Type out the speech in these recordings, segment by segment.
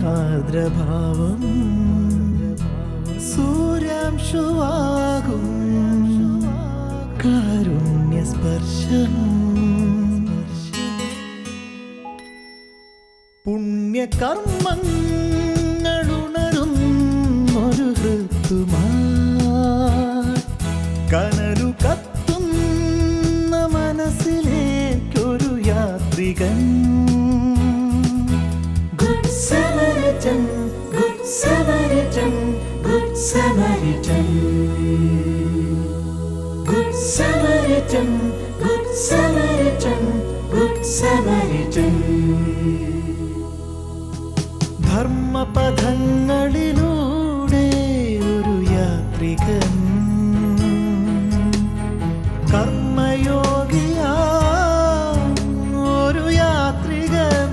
ആർദ്രഭാവം സൂര്യാംശുവാകും കാരുണ്യസ്പർശം പുണ്യകർമ്മങ്ങളുണരും ഒരു ഋതുമാ കനലു കത്തുന്ന മനസ്സിലേക്കൊരു യാത്രികൻ good Samaritan good Samaritan good Samaritan good Samaritan good Samaritan good Samaritan ധർമ്മപഥങ്ങളിലൂടെ ഒരു യാത്രികൻ കർമ്മയോഗിയാ ഒരു യാത്രികൻ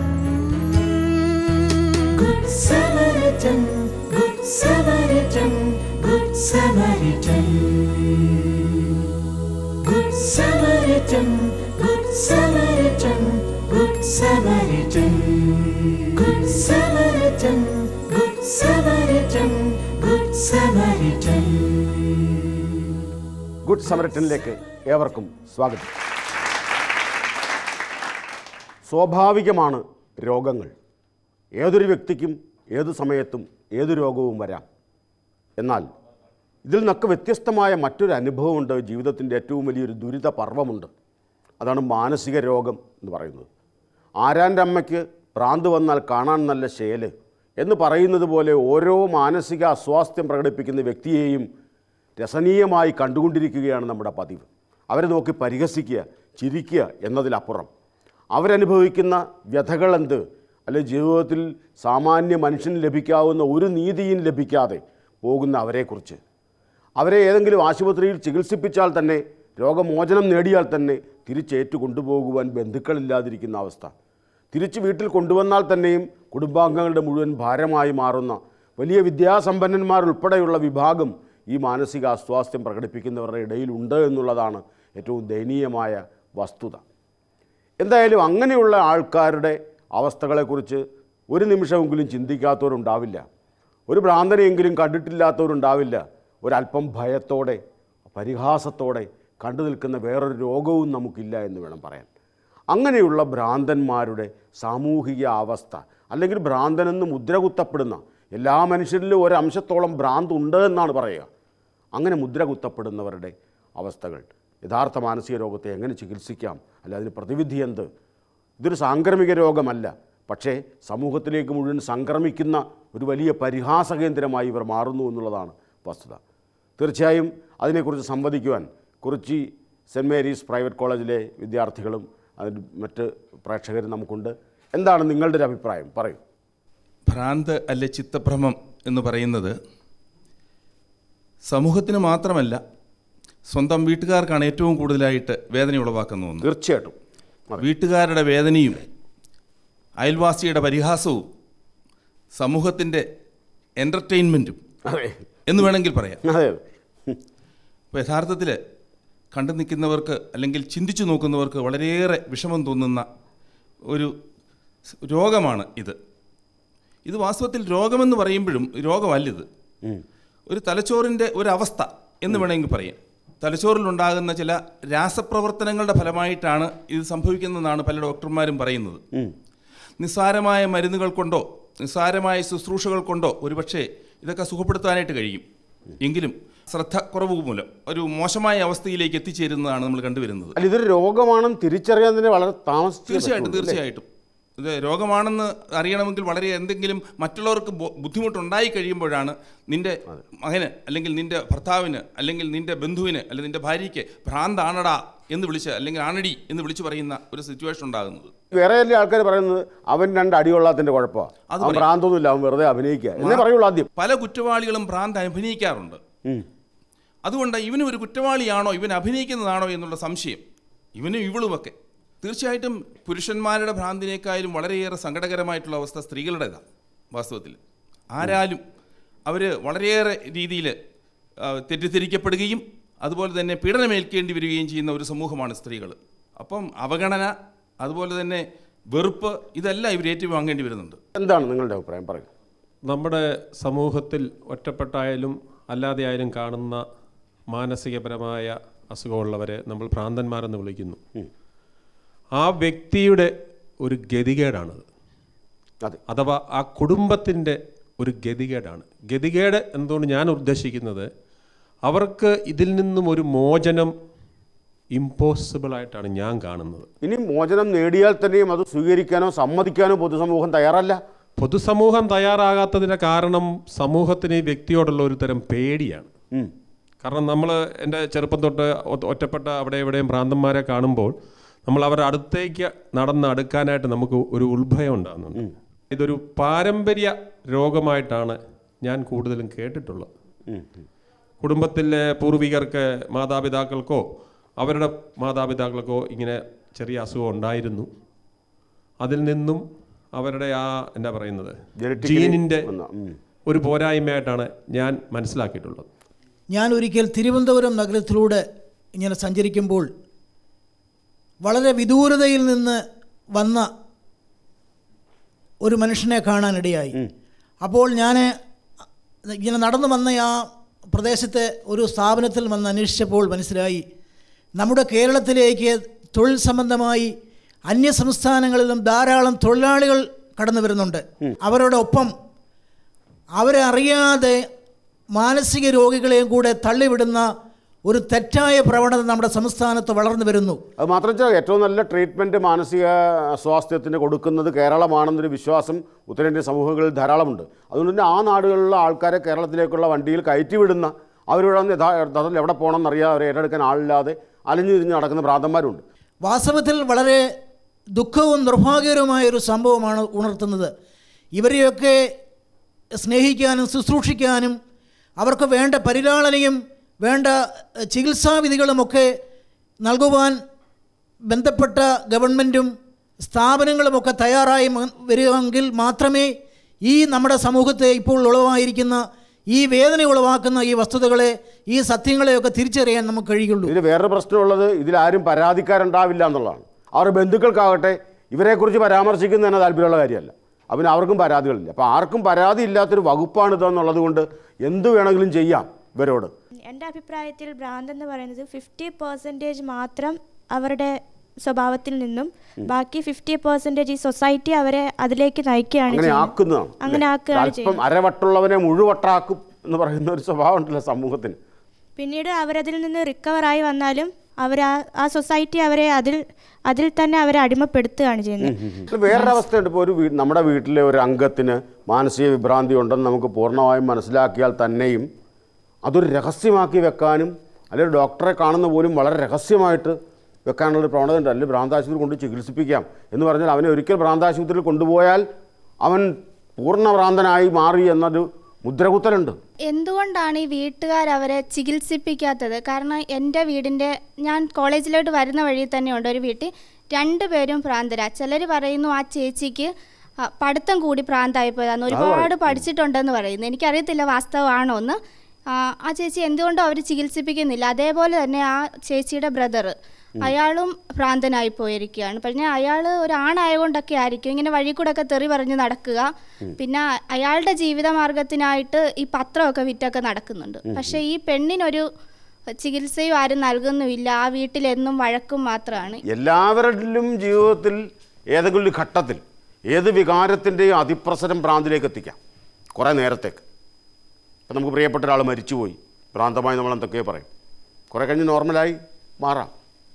good Samaritan good Samaritan good Samaritan good Samaritan good Samaritan good Samaritan good Samaritan good Samaritan good Samaritan good സമരറ്റനിലേക്ക് ഏവർക്കും സ്വാഗതം സ്വാഭാവികമാണ് രോഗങ്ങൾ ഏതൊരു വ്യക്തിക്കും ഏതു സമയത്തും ഏതു രോഗവും വരാം എന്നാൽ ഇതിൽ നിന്നൊക്കെ വ്യത്യസ്തമായ മറ്റൊരു അനുഭവമുണ്ട് ജീവിതത്തിൻ്റെ ഏറ്റവും വലിയൊരു ദുരിത പർവ്വമുണ്ട് അതാണ് മാനസിക രോഗം എന്ന് പറയുന്നത് ആരാൻ്റെ അമ്മയ്ക്ക് ഭ്രാന്ത് വന്നാൽ കാണാൻ നല്ല ശേല് എന്ന് പറയുന്നത് പോലെ ഓരോ മാനസിക അസ്വാസ്ഥ്യം പ്രകടിപ്പിക്കുന്ന വ്യക്തിയെയും രസനീയമായി കണ്ടുകൊണ്ടിരിക്കുകയാണ് നമ്മുടെ പതിവ് അവരെ നോക്കി പരിഹസിക്കുക ചിരിക്കുക എന്നതിലപ്പുറം അവരനുഭവിക്കുന്ന വ്യഥകളെന്ത് അല്ലെങ്കിൽ ജീവിതത്തിൽ സാമാന്യ മനുഷ്യന് ലഭിക്കാവുന്ന ഒരു നീതിയും ലഭിക്കാതെ പോകുന്ന അവരെക്കുറിച്ച് അവരെ ഏതെങ്കിലും ആശുപത്രിയിൽ ചികിത്സിപ്പിച്ചാൽ തന്നെ രോഗമോചനം നേടിയാൽ തന്നെ തിരിച്ചേറ്റു കൊണ്ടുപോകുവാൻ ബന്ധുക്കളില്ലാതിരിക്കുന്ന അവസ്ഥ തിരിച്ച് വീട്ടിൽ കൊണ്ടുവന്നാൽ തന്നെയും കുടുംബാംഗങ്ങളുടെ മുഴുവൻ ഭാരമായി മാറുന്ന വലിയ വിദ്യാസമ്പന്നന്മാരുൾപ്പെടെയുള്ള വിഭാഗം ഈ മാനസിക അസ്വാസ്ഥ്യം പ്രകടിപ്പിക്കുന്നവരുടെ ഇടയിലുണ്ട് എന്നുള്ളതാണ് ഏറ്റവും ദയനീയമായ വസ്തുത എന്തായാലും അങ്ങനെയുള്ള ആൾക്കാരുടെ അവസ്ഥകളെക്കുറിച്ച് ഒരു നിമിഷമെങ്കിലും ചിന്തിക്കാത്തവരുണ്ടാവില്ല ഒരു ഭ്രാന്തനെയെങ്കിലും കണ്ടിട്ടില്ലാത്തവരുണ്ടാവില്ല ഒരല്പം ഭയത്തോടെ പരിഹാസത്തോടെ കണ്ടു നിൽക്കുന്ന വേറൊരു രോഗവും നമുക്കില്ല എന്ന് വേണം പറയാൻ അങ്ങനെയുള്ള ഭ്രാന്തന്മാരുടെ സാമൂഹിക അവസ്ഥ അല്ലെങ്കിൽ ഭ്രാന്തനെന്ന് മുദ്ര കുത്തപ്പെടുന്ന എല്ലാ മനുഷ്യരിലും ഒരംശത്തോളം ഭ്രാന്ത് ഉണ്ട് എന്നാണ് പറയുക അങ്ങനെ മുദ്ര കുത്തപ്പെടുന്നവരുടെ അവസ്ഥകൾ യഥാർത്ഥ മാനസിക രോഗത്തെ എങ്ങനെ ചികിത്സിക്കാം അല്ല അതിന് പ്രതിവിധി എന്ത് ഇതൊരു സാംക്രമിക രോഗമല്ല പക്ഷേ സമൂഹത്തിലേക്ക് മുഴുവൻ സംക്രമിക്കുന്ന ഒരു വലിയ പരിഹാസ കേന്ദ്രമായി ഇവർ മാറുന്നു എന്നുള്ളതാണ് വസ്തുത തീർച്ചയായും അതിനെക്കുറിച്ച് സംവദിക്കുവാൻ കുറിച്ചി സെൻറ്റ് മേരീസ് പ്രൈവറ്റ് കോളേജിലെ വിദ്യാർത്ഥികളും അതിന് മറ്റ് പ്രേക്ഷകരും നമുക്കുണ്ട് എന്താണ് നിങ്ങളുടെ ഒരു അഭിപ്രായം പറയൂ ഭ്രാന്ത് അല്ലെ ചിത്തഭ്രമം എന്ന് പറയുന്നത് സമൂഹത്തിന് മാത്രമല്ല സ്വന്തം വീട്ടുകാർക്കാണ് ഏറ്റവും കൂടുതലായിട്ട് വേദന ഉളവാക്കുന്ന ഒന്ന് തീർച്ചയായിട്ടും അതെ. വീട്ടുകാരുടെ വേദനയും അയൽവാസിയുടെ പരിഹാസവും സമൂഹത്തിൻ്റെ എൻ്റർടൈൻമെൻറ്റും അതെ എന്ന് വേണമെങ്കിൽ പറയാം അതെ അപ്പോൾ യഥാർത്ഥത്തിൽ കണ്ടു നിൽക്കുന്നവർക്ക് അല്ലെങ്കിൽ ചിന്തിച്ചു നോക്കുന്നവർക്ക് വളരെയേറെ വിഷമം തോന്നുന്ന ഒരു സ് രോഗമാണ് ഇത് ഇത് വാസ്തവത്തിൽ രോഗമെന്ന് പറയുമ്പോഴും രോഗമല്ലിത് ഒരു തലച്ചോറിൻ്റെ ഒരു അവസ്ഥ എന്ന് വേണമെങ്കിൽ പറയാം തലച്ചോറിലുണ്ടാകുന്ന ചില രാസപ്രവർത്തനങ്ങളുടെ ഫലമായിട്ടാണ് ഇത് സംഭവിക്കുന്നതെന്നാണ് പല ഡോക്ടർമാരും പറയുന്നത് നിസ്സാരമായ മരുന്നുകൾ കൊണ്ടോ നിസ്സാരമായ ശുശ്രൂഷകൾ കൊണ്ടോ ഒരുപക്ഷെ ഇതൊക്കെ സുഖപ്പെടുത്താനായിട്ട് കഴിയും എങ്കിലും ശ്രദ്ധ കുറവ് മൂലം ഒരു മോശമായ അവസ്ഥയിലേക്ക് എത്തിച്ചേരുന്നതാണ് നമ്മൾ കണ്ടുവരുന്നത് അല്ല ഇതൊരു രോഗമാണെന്ന് തിരിച്ചറിയാൻ തന്നെ വളരെ താമസിച്ചു തീർച്ചയായിട്ടും തീർച്ചയായിട്ടും ഇത് രോഗമാണെന്ന് അറിയണമെങ്കിൽ വളരെ എന്തെങ്കിലും മറ്റുള്ളവർക്ക് ബോ- ബുദ്ധിമുട്ടുണ്ടായി കഴിയുമ്പോഴാണ് നിന്റെ മകന് അല്ലെങ്കിൽ നിന്റെ ഭർത്താവിന് അല്ലെങ്കിൽ നിന്റെ ബന്ധുവിന് അല്ലെങ്കിൽ നിന്റെ ഭാര്യയ്ക്ക് ഭ്രാന്താണടാ എന്ന് വിളിച്ച് അല്ലെങ്കിൽ ആണടി എന്ന് വിളിച്ച് പറയുന്ന ഒരു സിറ്റുവേഷൻ ഉണ്ടാകുന്നത് വേറെ എല്ലാ ആൾക്കാർ പറയുന്നത് അവൻ രണ്ട് അടികൊള്ളാത്തിന്റെ കുഴപ്പമാണ് അത് അവൻ ഭ്രാന്തൊന്നുമില്ല അവൻ വെറുതെ അഭിനയിക്കുക എന്നേ പറയുള്ളൂ ആദ്യം പല കുറ്റവാളികളും ഭ്രാന്ത് അഭിനയിക്കാറുണ്ട് ഉം. അതുകൊണ്ട് ഇവനും ഒരു കുറ്റവാളിയാണോ ഇവൻ അഭിനയിക്കുന്നതാണോ എന്നുള്ള സംശയം ഇവനും ഇവളുമൊക്കെ തീർച്ചയായിട്ടും പുരുഷന്മാരുടെ ഭ്രാന്തിനേക്കാളും വളരെയേറെ സങ്കടകരമായിട്ടുള്ള അവസ്ഥ സ്ത്രീകളുടേതാണ് വാസ്തവത്തിൽ ആരാലും അവർ വളരെയേറെ രീതിയിൽ തെറ്റിദ്ധരിക്കപ്പെടുകയും അതുപോലെ തന്നെ പീഡനമേൽക്കേണ്ടി വരികയും ചെയ്യുന്ന ഒരു സമൂഹമാണ് സ്ത്രീകൾ അപ്പം അവഗണന അതുപോലെ തന്നെ വെറുപ്പ് ഇതെല്ലാം ഇവർ ഏറ്റുവാങ്ങേണ്ടി വരുന്നുണ്ട് എന്താണ് നിങ്ങളുടെ അഭിപ്രായം പറയൂ നമ്മുടെ സമൂഹത്തിൽ ഒറ്റപ്പെട്ടായാലും അല്ലാതെയായാലും കാണുന്ന മാനസികപരമായ അസുഖമുള്ളവരെ നമ്മൾ ഭ്രാന്തന്മാരെന്ന് വിളിക്കുന്നു ആ വ്യക്തിയുടെ ഒരു ഗതികേടാണത് അതെ അഥവാ ആ കുടുംബത്തിൻ്റെ ഒരു ഗതികേടാണ് ഗതികേട് എന്തുകൊണ്ട് ഞാൻ ഉദ്ദേശിക്കുന്നത് അവർക്ക് ഇതിൽ നിന്നും ഒരു മോചനം ഇമ്പോസിബിൾ ആയിട്ടാണ് ഞാൻ കാണുന്നത് ഇനി മോചനം നേടിയാൽ തന്നെയും അത് സ്വീകരിക്കാനോ സമ്മതിക്കാനോ പൊതുസമൂഹം തയ്യാറല്ല പൊതുസമൂഹം തയ്യാറാകാത്തതിൻ്റെ കാരണം സമൂഹത്തിന് ഈ വ്യക്തിയോടുള്ള ഒരു തരം പേടിയാണ് ഉം. കാരണം നമ്മൾ എൻ്റെ ചെറുപ്പം തൊട്ട് ഒ- ഒറ്റപ്പെട്ട അവിടെ എവിടെയും ഭ്രാന്തന്മാരെ കാണുമ്പോൾ നമ്മൾ അവരുടെ അടുത്തേക്ക് നടന്ന് അടുക്കാനായിട്ട് നമുക്ക് ഒരു ഉത്ഭയം ഉണ്ടാകുന്നുണ്ട് ഇതൊരു പാരമ്പര്യ രോഗമായിട്ടാണ് ഞാൻ കൂടുതലും കേട്ടിട്ടുള്ളത് ഉം. കുടുംബത്തിലെ പൂർവികർക്ക് മാതാപിതാക്കൾക്കോ അവരുടെ മാതാപിതാക്കൾക്കോ ഇങ്ങനെ ചെറിയ അസുഖം ഉണ്ടായിരുന്നു അതിൽ നിന്നും അവരുടെ ആ എന്താ പറയുന്നത് Genetically ജീനിൻ്റെ വന്ന, ഉം. ഒരു പോരായ്മയായിട്ടാണ് ഞാൻ മനസ്സിലാക്കിയിട്ടുള്ളത് ഞാൻ ഒരിക്കൽ തിരുവനന്തപുരം നഗരത്തിലൂടെ ഇങ്ങനെ സഞ്ചരിക്കുമ്പോൾ വളരെ വിദൂരതയിൽ നിന്ന് വന്ന ഒരു മനുഷ്യനെ കാണാനിടയായി അപ്പോൾ ഞാൻ ഇങ്ങനെ നടന്നു വന്ന ആ പ്രദേശത്തെ ഒരു സ്ഥാപനത്തിൽ വന്ന് അന്വേഷിച്ചപ്പോൾ മനസ്സിലായി നമ്മുടെ കേരളത്തിലേക്ക് തൊഴിൽ സംബന്ധമായി അന്യ സംസ്ഥാനങ്ങളിലും ധാരാളം തൊഴിലാളികൾ കടന്നു വരുന്നുണ്ട് അവരുടെ ഒപ്പം അവരെ അറിയാതെ മാനസിക രോഗികളെയും കൂടെ തള്ളിവിടുന്ന ഒരു തെറ്റായ പ്രവണത നമ്മുടെ സംസ്ഥാനത്ത് വളർന്നു വരുന്നു അത് മാത്രമല്ല ഏറ്റവും നല്ല ട്രീറ്റ്മെൻറ്റ് മാനസിക സ്വാസ്ഥ്യത്തിന് കൊടുക്കുന്നത് കേരളമാണെന്നൊരു വിശ്വാസം ഉത്തരേന്ത്യൻ സമൂഹങ്ങളിൽ ധാരാളമുണ്ട് അതുകൊണ്ട് തന്നെ ആ നാടുകളിലുള്ള ആൾക്കാരെ കേരളത്തിലേക്കുള്ള വണ്ടിയിൽ കയറ്റി വിടുന്ന അവരിവിടെ വന്ന് യഥാ യഥാർത്ഥത്തിൽ എവിടെ പോകണമെന്ന് അറിയാതെ അവരെ ഏറ്റെടുക്കാൻ ആളില്ലാതെ അലിഞ്ഞു തിരിഞ്ഞ് നടക്കുന്ന ഭ്രാന്തന്മാരുണ്ട് വാസ്തവത്തിൽ വളരെ ദുഃഖവും നിർഭാഗ്യകരവുമായ ഒരു സംഭവമാണ് ഉണർത്തുന്നത് ഇവരെയൊക്കെ സ്നേഹിക്കാനും ശുശ്രൂഷിക്കാനും അവർക്ക് വേണ്ട പരിലാളനയും വേണ്ട എഹ്, ചികിത്സാവിധികളുമൊക്കെ നൽകുവാൻ ബന്ധപ്പെട്ട ഗവൺമെൻറ്റും സ്ഥാപനങ്ങളുമൊക്കെ തയ്യാറായി മ- വരികയെങ്കിൽ മാത്രമേ ഈ നമ്മുടെ സമൂഹത്തെ ഇപ്പോൾ ഉളവായിരിക്കുന്ന ഈ വേദന ഉളവാക്കുന്ന ഈ വസ്തുതകളെ ഈ സത്യങ്ങളെയൊക്കെ തിരിച്ചറിയാൻ നമുക്ക് കഴിയുള്ളൂ ഇതിൽ വേറൊരു പ്രശ്നമുള്ളത് ഇതിലാരും പരാതിക്കാരുണ്ടാവില്ല എന്നുള്ളതാണ് അവരുടെ ബന്ധുക്കൾക്കാകട്ടെ ഇവരെക്കുറിച്ച് പരാമർശിക്കുന്നത് തന്നെ താല്പര്യമുള്ള കാര്യമല്ല അപ്പം പിന്നെ അവർക്കും പരാതികളില്ല അപ്പോൾ ആർക്കും പരാതി ഇല്ലാത്തൊരു വകുപ്പാണിതെന്നുള്ളത് കൊണ്ട് എന്ത് വേണമെങ്കിലും ചെയ്യാം ഇവരോട് എൻ്റെ അഭിപ്രായത്തിൽ ഭ്രാന്ത് എന്ന് പറയുന്നത് ഫിഫ്റ്റി പെർസെൻറ്റേജ് മാത്രം അവരുടെ സ്വഭാവത്തിൽ നിന്നും ബാക്കി ഫിഫ്റ്റി പെർസെൻറ്റേജ് ഈ സൊസൈറ്റി അവരെ അതിലേക്ക് നയിക്കുകയാണ് അങ്ങനെ ചെയ്യുന്നത്. ആക്കുന്നതാണ് അങ്ങനെ ആക്കുകയാണ് അല്പം ചെയ്യുന്നത് അരവട്ടുള്ളവനെ മുഴുവട്ടാക്കും എന്ന് പറയുന്ന ഒരു സ്വഭാവം ഉണ്ടല്ലോ സമൂഹത്തിന് പിന്നീട് അവരതിൽ നിന്ന് റിക്കവറായി വന്നാലും അവർ ആ ആ സൊസൈറ്റി അവരെ അതിൽ അതിൽ തന്നെ അവരെ അടിമപ്പെടുത്തുകയാണ് ചെയ്യുന്നത് ഇത് വേറൊരു അവസ്ഥയുണ്ട് ഇപ്പോൾ ഒരു വീ നമ്മുടെ വീട്ടിലെ ഒരു അംഗത്തിന് മാനസിക വിഭ്രാന്തി ഉണ്ടെന്ന് നമുക്ക് പൂർണ്ണമായും മനസ്സിലാക്കിയാൽ തന്നെയും അതൊരു രഹസ്യമാക്കി വെക്കാനും അല്ലെങ്കിൽ ഡോക്ടറെ കാണുന്ന പോലും വളരെ രഹസ്യമായിട്ട് വെക്കാനുള്ളൊരു പ്രവണത ഉണ്ട് അല്ലെങ്കിൽ ഭ്രാന്താശുപത്രി കൊണ്ട് ചികിത്സിപ്പിക്കാം എന്ന് പറഞ്ഞാൽ അവനെ ഒരിക്കൽ ഭ്രാന്താശുപത്രിയിൽ കൊണ്ടുപോയാൽ അവൻ പൂർണ്ണ ഭ്രാന്തനായി മാറി എന്നൊരു മുദ്രകുത്തലുണ്ട് എന്തുകൊണ്ടാണ് ഈ വീട്ടുകാർ അവരെ ചികിത്സിപ്പിക്കാത്തത് കാരണം എൻ്റെ വീടിൻ്റെ ഞാൻ കോളേജിലോട്ട് വരുന്ന വഴി തന്നെയുണ്ട് ഒരു വീട്ടിൽ രണ്ടുപേരും ഭ്രാന്തരാ ചിലർ പറയുന്നു ആ ചേച്ചിക്ക് ആ, പഠിത്തം കൂടി ഭ്രാന്തായി പോയതാന്ന് ഒരുപാട് പഠിച്ചിട്ടുണ്ടെന്ന് പറയുന്നു എനിക്കറിയത്തില്ല വാസ്തവമാണോ എന്ന് ആ, ആ ചേച്ചി എന്തുകൊണ്ടും അവർ ചികിത്സിപ്പിക്കുന്നില്ല അതേപോലെ തന്നെ ആ ചേച്ചിയുടെ ബ്രദർ അയാളും ഭ്രാന്തനായി പോയിരിക്കുകയാണ് പിന്നെ അയാൾ ഒരു ആണായതുകൊണ്ടൊക്കെ ആയിരിക്കും ഇങ്ങനെ വഴി കൂടെ ഒക്കെ തെറി പറഞ്ഞ് നടക്കുക പിന്നെ അയാളുടെ ജീവിത മാർഗത്തിനായിട്ട് ഈ പത്രമൊക്കെ വിറ്റൊക്കെ നടക്കുന്നുണ്ട് പക്ഷേ ഈ പെണ്ണിനൊരു ചികിത്സയും ആരും നൽകുന്നുമില്ല ആ വീട്ടിലെന്നും വഴക്കും മാത്രമാണ് എല്ലാവരിലും ജീവിതത്തിൽ ഏതെങ്കിലും ഒരു ഘട്ടത്തിൽ ഏത് വികാരത്തിൻ്റെയും അതിപ്രസരം ഭ്രാന്തിലേക്ക് എത്തിക്കാം കുറേ നേരത്തേക്ക് ഇപ്പം നമുക്ക് പ്രിയപ്പെട്ട ഒരാൾ മരിച്ചുപോയി ഭ്രാന്തമായി നമ്മൾ എന്തൊക്കെയോ പറയും കുറേ കഴിഞ്ഞ് നോർമലായി മാറാം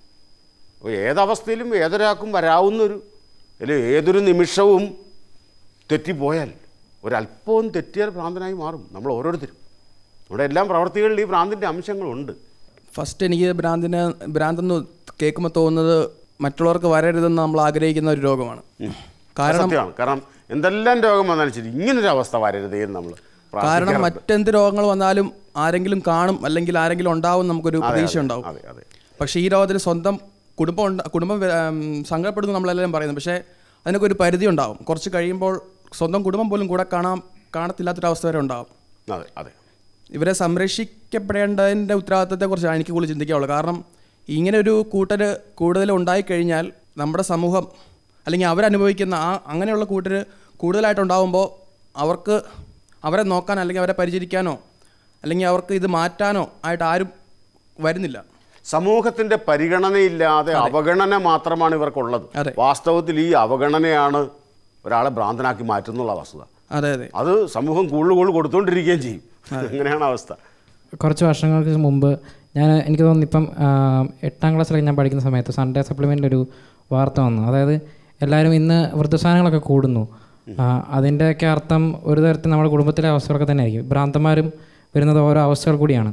അപ്പോൾ ഏതവസ്ഥയിലും ഏതൊരാൾക്കും വരാവുന്നൊരു അല്ലെങ്കിൽ ഏതൊരു നിമിഷവും തെറ്റിപ്പോയാൽ ഒരല്പവും തെറ്റിയാൽ ഭ്രാന്തനായി മാറും നമ്മൾ ഓരോരുത്തരും നമ്മുടെ എല്ലാം പ്രവർത്തികളിൽ ഈ ഭ്രാന്തിൻ്റെ അംശങ്ങളുണ്ട് ഫസ്റ്റ് എനിക്ക് ഭ്രാന്തിന് ഭ്രാന്തെന്ന് കേൾക്കുമ്പോൾ തോന്നുന്നത് മറ്റുള്ളവർക്ക് വരരുതെന്ന് നമ്മൾ ആഗ്രഹിക്കുന്ന ഒരു രോഗമാണ് കാരണം സത്യമാണ് കാരണം എന്തെല്ലാം രോഗം വന്നാലും ശരി ഇങ്ങനൊരു അവസ്ഥ വരരുതേ എന്ന് നമ്മൾ കാരണം പ്രാർത്ഥിക്കാറുണ്ട്. മറ്റെന്ത് രോഗങ്ങൾ വന്നാലും ആരെങ്കിലും കാണും അല്ലെങ്കിൽ ആരെങ്കിലും ഉണ്ടാവും നമുക്കൊരു അതെ, പ്രതീക്ഷ അതെ, ഉണ്ടാവും അതെ അതെ പക്ഷേ ഈ രോഗത്തിൽ സ്വന്തം കുടുംബം ഉണ്ട കുടുംബം ഉം, സങ്കടപ്പെടുന്നു നമ്മളെല്ലാം പറയുന്നു പക്ഷേ അതിനൊക്കെ ഒരു പരിധി ഉണ്ടാവും കുറച്ച് കഴിയുമ്പോൾ സ്വന്തം കുടുംബം പോലും കൂടെ കാണാൻ കാണത്തില്ലാത്തൊരവസ്ഥ വരെ ഉണ്ടാവും അതെ അതെ ഇവരെ സംരക്ഷിക്കപ്പെടേണ്ടതിൻ്റെ ഉത്തരവാദിത്തത്തെക്കുറിച്ചാണ് എനിക്ക് കൂടുതൽ ചിന്തിക്കാനുള്ളൂ കാരണം ഇങ്ങനെ ഒരു കൂട്ടർ കൂടുതൽ ഉണ്ടായിക്കഴിഞ്ഞാൽ നമ്മുടെ സമൂഹം അല്ലെങ്കിൽ അവരനുഭവിക്കുന്ന ആ അങ്ങനെയുള്ള കൂട്ടർ കൂടുതലായിട്ടുണ്ടാകുമ്പോൾ അവർക്ക് അവരെ നോക്കാൻ അല്ലെങ്കിൽ അവരെ പരിചരിക്കാനോ അല്ലെങ്കിൽ അവർക്ക് ഇത് മാറ്റാനോ ആയിട്ട് ആരും വരുന്നില്ല സമൂഹത്തിന്റെ പരിഗണനയില്ലാതെ അവഗണന മാത്രമാണ് ഇവർക്കുള്ളത് അതെ. വാസ്തവത്തിൽ ഈ അവഗണനയാണ് ഒരാളെ ഭ്രാന്തനാക്കി മാറ്റുന്നുള്ള വസ്തുത അതെ അതെ അത് സമൂഹം കൂടുതൽ കൂടുതൽ കൊടുത്തുകൊണ്ടിരിക്കുകയും ചെയ്യും അങ്ങനെയാണ് അവസ്ഥ കുറച്ച് വർഷങ്ങൾക്ക് മുമ്പ് ഞാൻ എനിക്ക് തോന്നുന്നു ഇപ്പം ആ, എട്ടാം ക്ലാസ്സിലൊക്കെ ഞാൻ പഠിക്കുന്ന സമയത്ത് സൺഡേ സപ്ലിമെൻ്റിൽ ഒരു വാർത്ത വന്നു അതായത് എല്ലാവരും ഇന്ന് വൃദ്ധസാധനങ്ങളൊക്കെ കൂടുന്നു ആ, അതിൻ്റെയൊക്കെ അർത്ഥം ഒരു തരത്തിൽ നമ്മുടെ കുടുംബത്തിലെ അവസ്ഥകളൊക്കെ തന്നെ ആയിരിക്കും ഭ്രാന്തന്മാരും വരുന്നത് ഓരോ അവസ്ഥകൾ കൂടിയാണ്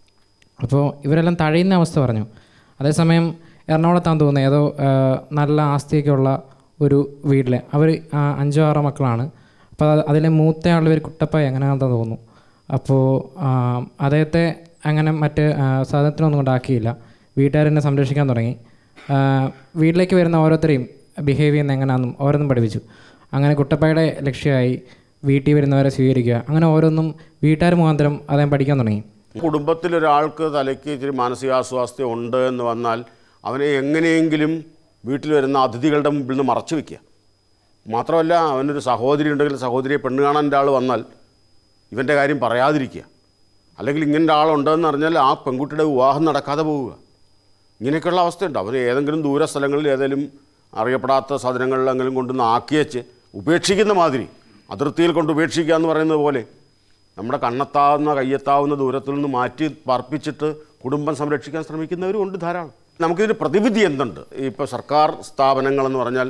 അപ്പോൾ ഇവരെല്ലാം തഴയുന്ന അവസ്ഥ പറഞ്ഞു അതേസമയം എറണാകുളത്താന്ന് തോന്നുന്നത് ഏതോ ആ, നല്ല ആസ്തിയൊക്കെ ഉള്ള ഒരു വീട്ടിൽ അവർ അഞ്ചോ ആറോ മക്കളാണ് അപ്പോൾ അത് അതിലെ മൂത്ത ആൾ ഒരു കുട്ടപ്പായ അങ്ങനെയാണെന്ന് തോന്നുന്നു അപ്പോൾ ആ, അദ്ദേഹത്തെ അങ്ങനെ മറ്റ് ആ, സാധനത്തിനൊന്നും കൊണ്ടാക്കിയില്ല വീട്ടുകാരെന്നെ സംരക്ഷിക്കാൻ തുടങ്ങി ആ, വീട്ടിലേക്ക് വരുന്ന ഓരോരുത്തരെയും ബിഹേവ് ചെയ്യുന്ന എങ്ങനെയാണെന്നും ഓരോന്നും പഠിപ്പിച്ചു അങ്ങനെ കുട്ടപ്പായുടെ ലക്ഷ്യമായി വീട്ടിൽ വരുന്നവരെ സ്വീകരിക്കുക അങ്ങനെ ഓരോന്നും വീട്ടുകാർ മുഖാന്തരം അദ്ദേഹം പഠിക്കാൻ തുടങ്ങി കുടുംബത്തിലൊരാൾക്ക് തലയ്ക്ക് ഇച്ചിരി മാനസികാസ്വാസ്ഥ്യം ഉണ്ട് എന്ന് വന്നാൽ അവനെ എങ്ങനെയെങ്കിലും വീട്ടിൽ വരുന്ന അതിഥികളുടെ മുമ്പിൽ നിന്ന് മറച്ചു വെക്കുക മാത്രമല്ല അവനൊരു സഹോദരി ഉണ്ടെങ്കിൽ സഹോദരിയെ പെണ്ണ് കാണാൻ ആൾ വന്നാൽ ഇവൻ്റെ കാര്യം പറയാതിരിക്കുക അല്ലെങ്കിൽ ഇങ്ങനെ ആളുണ്ടെന്ന് അറിഞ്ഞാൽ ആ പെൺകുട്ടിയുടെ വിവാഹം നടക്കാതെ പോവുക ഇങ്ങനെയൊക്കെയുള്ള അവസ്ഥയുണ്ട് അവർ ഏതെങ്കിലും ദൂര സ്ഥലങ്ങളിൽ ഏതെങ്കിലും അറിയപ്പെടാത്ത സാധനങ്ങളിലെങ്കിലും കൊണ്ടുവന്ന് ആക്കിയച്ച് ഉപേക്ഷിക്കുന്ന മാതിരി അതിർത്തിയിൽ കൊണ്ട് ഉപേക്ഷിക്കുക എന്ന് പറയുന്നത് പോലെ നമ്മുടെ കണ്ണെത്താവുന്ന കയ്യെത്താവുന്ന ദൂരത്തിൽ നിന്ന് മാറ്റി പാർപ്പിച്ചിട്ട് കുടുംബം സംരക്ഷിക്കാൻ ശ്രമിക്കുന്നവരും ഉണ്ട് ധാരാളം നമുക്കിതിന് പ്രതിവിധി എന്തുണ്ട് ഇപ്പോൾ സർക്കാർ സ്ഥാപനങ്ങളെന്ന് പറഞ്ഞാൽ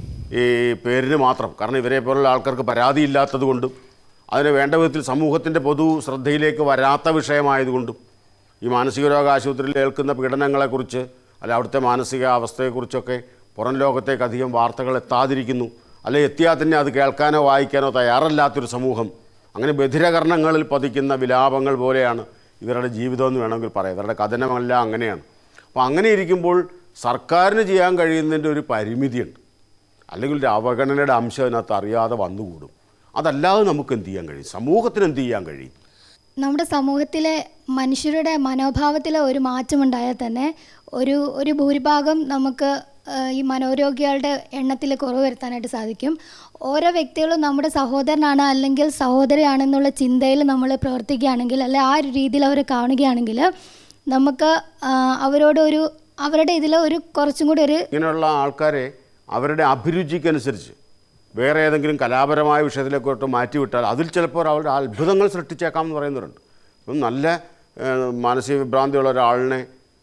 ഈ പേരിന് മാത്രം കാരണം ഇവരെ പോലുള്ള ആൾക്കാർക്ക് പരാതിയില്ലാത്തത് കൊണ്ടും അതിന് വേണ്ട വിധത്തിൽ സമൂഹത്തിൻ്റെ പൊതു ശ്രദ്ധയിലേക്ക് വരാത്ത വിഷയമായതുകൊണ്ടും ഈ മാനസിക രോഗ ആശുപത്രിയിൽ ഏൽക്കുന്ന പീഡനങ്ങളെക്കുറിച്ച് അല്ല അവിടുത്തെ മാനസിക അവസ്ഥയെക്കുറിച്ചൊക്കെ പുറം ലോകത്തേക്ക് അധികം വാർത്തകൾ എത്താതിരിക്കുന്നു അല്ലെ എത്തിയാൽ തന്നെ അത് കേൾക്കാനോ വായിക്കാനോ തയ്യാറല്ലാത്തൊരു സമൂഹം അങ്ങനെ ബധിരകർണങ്ങളിൽ പതിക്കുന്ന വിലാപങ്ങൾ പോലെയാണ് ഇവരുടെ ജീവിതം എന്ന് വേണമെങ്കിൽ പറയാം ഇവരുടെ കഥനമെല്ലാം അങ്ങനെയാണ് അപ്പോൾ അങ്ങനെ ഇരിക്കുമ്പോൾ സർക്കാരിന് ചെയ്യാൻ കഴിയുന്നതിൻ്റെ ഒരു പരിമിതിയുണ്ട് അല്ലെങ്കിൽ ഒരു അവഗണനയുടെ അംശം അതിനകത്ത് അറിയാതെ വന്നുകൂടും അതല്ലാതെ നമുക്ക് എന്ത് ചെയ്യാൻ കഴിയും സമൂഹത്തിന് എന്ത് ചെയ്യാൻ കഴിയും നമ്മുടെ സമൂഹത്തിലെ മനുഷ്യരുടെ മനോഭാവത്തിൽ ഒരു മാറ്റമുണ്ടായാൽ തന്നെ ഒരു ഒരു ഭൂരിഭാഗം നമുക്ക് ആ, ഈ മനോരോഗികളുടെ എണ്ണത്തിൽ കുറവ് വരുത്താനായിട്ട് സാധിക്കും ഓരോ വ്യക്തികളും നമ്മുടെ സഹോദരനാണ് അല്ലെങ്കിൽ സഹോദരിയാണെന്നുള്ള ചിന്തയിൽ നമ്മൾ പ്രവർത്തിക്കുകയാണെങ്കിൽ അല്ലെ ആ ഒരു രീതിയിൽ അവരെ കാണുകയാണെങ്കിൽ നമുക്ക് ആ, അവരോട് ഒരു അവരുടെ ഇതിൽ ഒരു കുറച്ചും കൂടി ഒരു ഇങ്ങനെയുള്ള ആൾക്കാരെ അവരുടെ അഭിരുചിക്കനുസരിച്ച് വേറെ ഏതെങ്കിലും കലാപരമായ വിഷയത്തിലേക്കോട്ട് മാറ്റിവിട്ടാൽ അതിൽ ചിലപ്പോൾ അവരുടെ അത്ഭുതങ്ങൾ സൃഷ്ടിച്ചേക്കാം എന്ന് പറയുന്നവരുണ്ട് ഇപ്പം നല്ല ഏഹ്, മാനസിക വിഭ്രാന്തിയുള്ള ഒരാളിനെ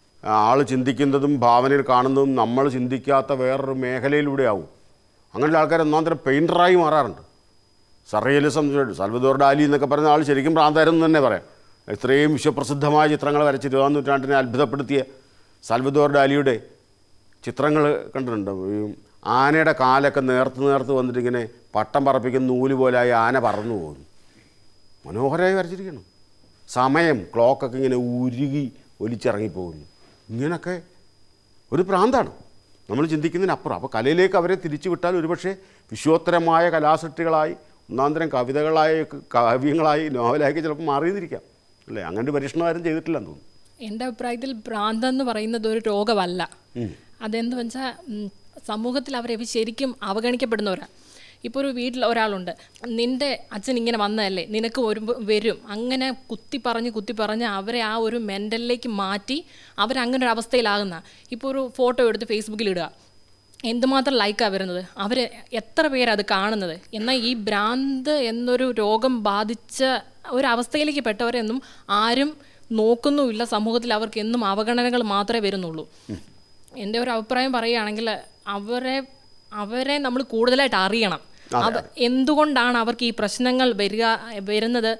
ആൾ ചിന്തിക്കുന്നതും ഭാവനയിൽ കാണുന്നതും നമ്മൾ ചിന്തിക്കാത്ത വേറൊരു മേഖലയിലൂടെ ആവും അങ്ങനെയുള്ള ആൾക്കാർ ഒന്നാം തരം പെയിൻറ്ററായി മാറാറുണ്ട് സർറിയലിസം സൽവദോർ ഡാലി എന്നൊക്കെ പറയുന്ന ആൾ ശരിക്കും ഭ്രാന്താരെന്ന് തന്നെ പറയാം ഇത്രയും വിശ്വപ്രസിദ്ധമായ ചിത്രങ്ങൾ വരച്ച് ഇരുപതാം നൂറ്റാണ്ടിനെ അത്ഭുതപ്പെടുത്തിയ സൽവദോർ ഡാലിയുടെ ചിത്രങ്ങൾ കണ്ടിട്ടുണ്ട് ഈ ആനയുടെ കാലൊക്കെ നേർത്ത് നേർത്ത് വന്നിട്ട് ഇങ്ങനെ പട്ടം പറപ്പിക്കുന്ന നൂല് പോലായി ആന പറന്നു പോകുന്നു മനോഹരമായി വരച്ചിരിക്കണം സമയം ക്ലോക്കൊക്കെ ഇങ്ങനെ ഉരുകി ഒലിച്ചിറങ്ങിപ്പോകുന്നു ഇങ്ങനൊക്കെ ഒരു പ്രാന്താണ് നമ്മൾ ചിന്തിക്കുന്നതിനപ്പുറം അപ്പോൾ കലയിലേക്ക് അവരെ തിരിച്ചു വിട്ടാൽ ഒരുപക്ഷെ വിശ്വോത്തരമായ കലാസൃഷ്ടികളായി ഒന്നാന്തരം കവിതകളായി കാവ്യങ്ങളായി നോവലായി ചിലപ്പോൾ മാറിയെന്നിരിക്കാം അല്ലേ അങ്ങനെ ഒരു പരീക്ഷണം ആരും ചെയ്തിട്ടില്ലെന്ന് തോന്നുന്നു എൻ്റെ അഭിപ്രായത്തിൽ ഭ്രാന്തം എന്ന് പറയുന്നത് ഒരു രോഗമല്ല അതെന്ത് വെച്ചാൽ സമൂഹത്തിൽ അവരെ ശരിക്കും അവഗണിക്കപ്പെടുന്നവരാണ് ഇപ്പോൾ ഒരു വീട്ടിൽ ഒരാളുണ്ട് നിൻ്റെ അച്ഛൻ ഇങ്ങനെ വന്നതല്ലേ നിനക്ക് ഒരു വരും അങ്ങനെ കുത്തി പറഞ്ഞ് കുത്തി പറഞ്ഞ് അവരെ ആ ഒരു മെൻ്റലിലേക്ക് മാറ്റി അവരങ്ങനെ ഒരു അവസ്ഥയിലാകുന്ന ഇപ്പോൾ ഒരു ഫോട്ടോ എടുത്ത് ഫേസ്ബുക്കിൽ ഇടുക എന്തുമാത്രം ലൈക്കാണ് വരുന്നത് അവർ എത്ര പേരത് കാണുന്നത് എന്നാൽ ഈ ഭ്രാന്ത് എന്നൊരു രോഗം ബാധിച്ച ഒരവസ്ഥയിലേക്ക് പെട്ടവരെയൊന്നും ആരും നോക്കുന്നുമില്ല സമൂഹത്തിൽ അവർക്ക് എന്നും അവഗണനകൾ മാത്രമേ വരുന്നുള്ളൂ എൻ്റെ ഒരു അഭിപ്രായം പറയുകയാണെങ്കിൽ അവരെ അവരെ നമ്മൾ കൂടുതലായിട്ട് അറിയണം അവ എന്തുകൊണ്ടാണ് അവർക്ക് ഈ പ്രശ്നങ്ങൾ വരിക വരുന്നത്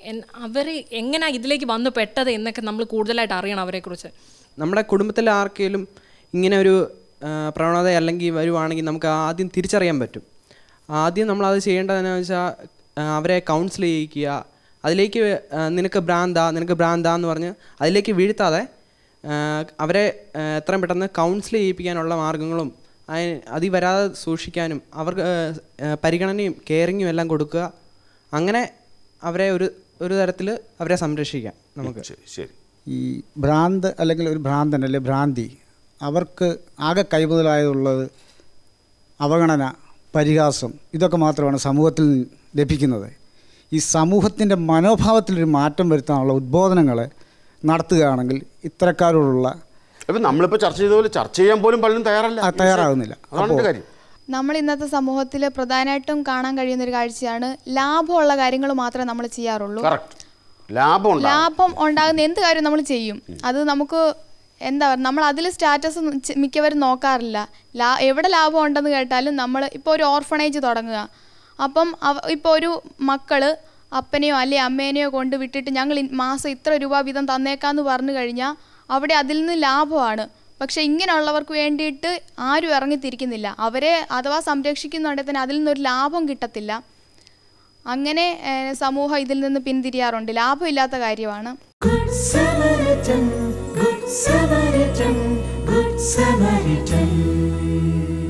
അവർ എങ്ങനെ ഇതിലേക്ക് വന്നു പെട്ടത് എന്നൊക്കെ നമ്മൾ കൂടുതലായിട്ട് അറിയണം അവരെക്കുറിച്ച് നമ്മുടെ കുടുംബത്തിലെ ആർക്കെങ്കിലും ഇങ്ങനെ ഒരു ആ, പ്രവണത അല്ലെങ്കിൽ വരുവാണെങ്കിൽ നമുക്ക് ആദ്യം തിരിച്ചറിയാൻ പറ്റും ആദ്യം നമ്മൾ അത് ചെയ്യേണ്ടതെന്ന് വെച്ചാൽ ആ, അവരെ കൗൺസിൽ ചെയ്യിക്കുക അതിലേക്ക് ആ, നിനക്ക് ഭ്രാന്ത നിനക്ക് ഭ്രാന്ത എന്ന് പറഞ്ഞ് അതിലേക്ക് വീഴ്ത്താതെ ആ, അവരെ ആ, എത്രയും പെട്ടെന്ന് കൗൺസിൽ ചെയ്യിപ്പിക്കാനുള്ള മാർഗങ്ങളും അതിന് അതിൽ വരാതെ സൂക്ഷിക്കാനും അവർക്ക് ആ, ആ, പരിഗണനയും കെയറിങ്ങും എല്ലാം കൊടുക്കുക അങ്ങനെ അവരെ ഒരു ഒരു തരത്തിൽ അവരെ സംരക്ഷിക്കാം നമുക്ക് ശരി ശരി ഈ ഭ്രാന്ത് അല്ലെങ്കിൽ ഒരു ഭ്രാന്തൻ അല്ലെ ഭ്രാന്തി അവർക്ക് ആകെ കൈമുതലായുള്ളത് അവഗണന പരിഹാസം ഇതൊക്കെ മാത്രമാണ് സമൂഹത്തിൽ ലഭിക്കുന്നത് ഈ സമൂഹത്തിൻ്റെ മനോഭാവത്തിലൊരു മാറ്റം വരുത്താനുള്ള ഉദ്ബോധനങ്ങൾ നടത്തുകയാണെങ്കിൽ ഇത്തരക്കാരോടുള്ള ഇപ്പം നമ്മളിപ്പോൾ ചർച്ച ചെയ്ത പോലെ ചർച്ച ചെയ്യാൻ പോലും പലരും തയ്യാറല്ല ആ, തയ്യാറാകുന്നില്ല. അതാണ് എൻ്റെ അപ്പോൾ- കാര്യം നമ്മൾ ഇന്നത്തെ സമൂഹത്തിൽ പ്രധാനമായിട്ടും കാണാൻ കഴിയുന്ന ഒരു കാഴ്ചയാണ് ലാഭമുള്ള കാര്യങ്ങൾ മാത്രമേ നമ്മൾ ചെയ്യാറുള്ളൂ കറക്റ്റ് ലാഭം ഉണ്ടാവും ലാഭം ഉണ്ടാകുന്ന എന്ത് കാര്യം നമ്മൾ ചെയ്യും അത് നമുക്ക് എന്താ പറയുക നമ്മൾ അതിൽ സ്റ്റാറ്റസ് മിക്കവരും നോക്കാറില്ല ലാ എവിടെ ലാഭം ഉണ്ടെന്ന് കേട്ടാലും നമ്മൾ ഇപ്പോൾ ഒരു ഓർഫണേജ് തുടങ്ങുക അപ്പം അവ ഇപ്പോൾ ഒരു മക്കള് അപ്പനെയോ അല്ലെ അമ്മേനെയോ കൊണ്ട് വിട്ടിട്ട് ഞങ്ങൾ ഇ- മാസം ഇത്ര രൂപ വീതം തന്നേക്കാന്ന് പറഞ്ഞു കഴിഞ്ഞാൽ അവിടെ അതിൽ നിന്ന് ലാഭമാണ് പക്ഷെ ഇങ്ങനെയുള്ളവർക്ക് വേണ്ടിയിട്ട് ആരും ഇറങ്ങിത്തിരിക്കുന്നില്ല അവരെ അഥവാ സംരക്ഷിക്കുന്നുണ്ടെങ്കിൽ തന്നെ അതിൽ നിന്നൊരു ലാഭം കിട്ടത്തില്ല അങ്ങനെ ഏഹ്, സമൂഹം ഇതിൽ നിന്ന് പിന്തിരിയാറുണ്ട് ലാഭമില്ലാത്ത കാര്യമാണ് Good Samaritan, Good Samaritan, Good Samaritan.